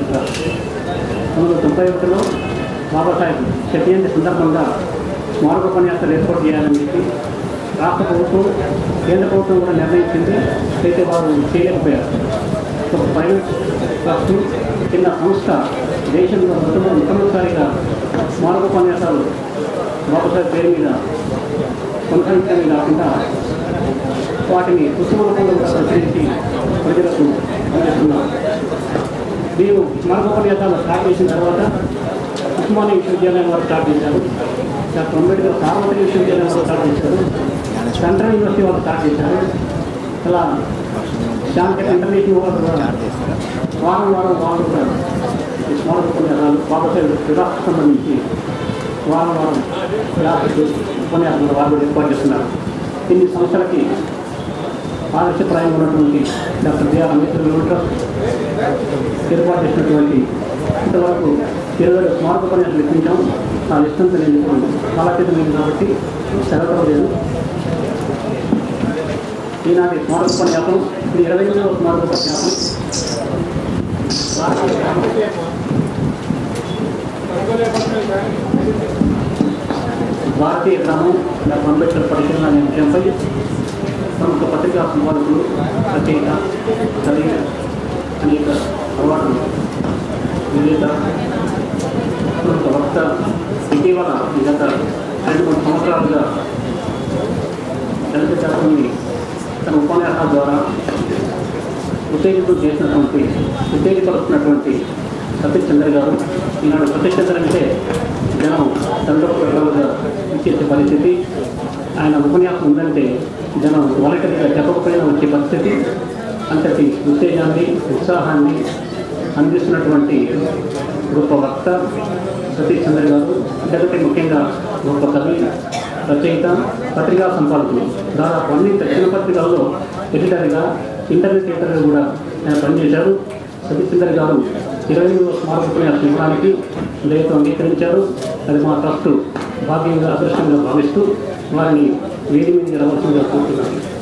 trust పంతొమ్మిది వందల తొంభై ఒకటిలో బాబాసాహెబ్ శతజయంతి సందర్భంగా స్మారక ఉపన్యాసాలు ఏర్పాటు చేయాలని చెప్పి రాష్ట్ర ప్రభుత్వం కేంద్ర ప్రభుత్వం కూడా నిర్ణయించింది అయితే వారు చేయలేకపోయారు ఒక ప్రైవేట్ ట్రస్ట్ చిన్న సంస్థ దేశంలో మొట్టమొదటి మొట్టమొదటిసారిగా స్మారక ఉపన్యాసాలు బాబాసాహెబ్ పేరు మీద కొనసాగించడమే కాకుండా వాటిని పుస్తక రూపంలో కూడా ప్రచురించి ప్రజలకు అందిస్తున్నారు మేము స్మారకోపన్యాసాలు స్టార్ట్ చేసిన తర్వాత ఉస్మానియా విశ్వవిద్యాలయం వారు స్టార్ట్ చేశారు డాక్టర్ అంబేద్కర్ సార్వత్రిక విశ్వవిద్యాలయం వారు స్టార్ట్ చేశారు సెంట్రల్ యూనివర్సిటీ వారు స్టార్ట్ చేశారు అలా శాంతి ఇంటర్నేషనల్ వారు కూడా వారం వారం వాళ్ళు కూడా ఈ స్మారకోపన్యాసాలు బాబాసాహెబ్ విరాష్ట్ర సంబంధించి వారం వారం క్లాసులు ఉపన్యాసాలు వారు కూడా ఏర్పాటు చేస్తున్నారు ఇన్ని సంవత్సరాలకి ఆదర్శప్రాయంగా ఉన్నటువంటి డాక్టర్ బిఆర్ అంబేద్కర్ యూనివర్సిటీ ఏర్పాటు చేసినటువంటి ఇంతవరకు ఇరవై స్మారక ఉపన్యాసాలు ఇప్పించాం ఆ లిస్ట్ అంతా నేను ఇప్పుడు కాలాతీతమైంది కాబట్టి చదవటం లేదు ఈనాటి స్మారక ఉపన్యాసం ఇది ఇరవై ఎనిమిదవ స్మారక ఉపన్యాసం భారతీయ క్రమం డాక్టర్ అంబేద్కర్ పరిశీలన అనే విషయంపై ప్రముఖ పత్రికా సంపాదకులు రచయిత కవి అనేక అవార్డులు విజేత ప్రముఖ వక్త ఇటీవల గత రెండు మూడు సంవత్సరాలుగా దళిత జాతుల్ని తన ఉపన్యాసాల ద్వారా ఉత్తేజితం చేసినటువంటి ఉత్తేజపరుస్తున్నటువంటి సతీష్ చంద్ర గారు ఈనాడు సతీష్ చంద్ర అంటే జనం తండ్రులుగా ఇచ్చేసే పరిస్థితి ఆయన ఉపన్యాసం ఉందంటే జనం వాలంటరీగా చెప్పకపోయినా వచ్చే పరిస్థితి అంతటి ఉత్తేజాన్ని ఉత్సాహాన్ని అందిస్తున్నటువంటి గొప్ప వక్త సతీష్ చంద్ర గారు అంతకంటే ముఖ్యంగా గొప్ప కవి రచయిత పత్రికా సంపాదకులు దాదాపు అన్ని దక్షిణ పత్రికల్లో ఎడిటర్గా ఇంటర్నెట్ ఎడిటర్గా కూడా ఆయన పనిచేశారు సతీష్ చంద్ర గారు ఇరవై ఎనిమిదవ స్మారక ఉపన్యాసం ఇవ్వడానికి దయతో అంగీకరించారు అది మా ట్రస్ట్ భాగ్యంగా అదృష్టంగా భావిస్తూ వారిని వేడి మీద రావాల్సిందిగా కోరుతున్నాను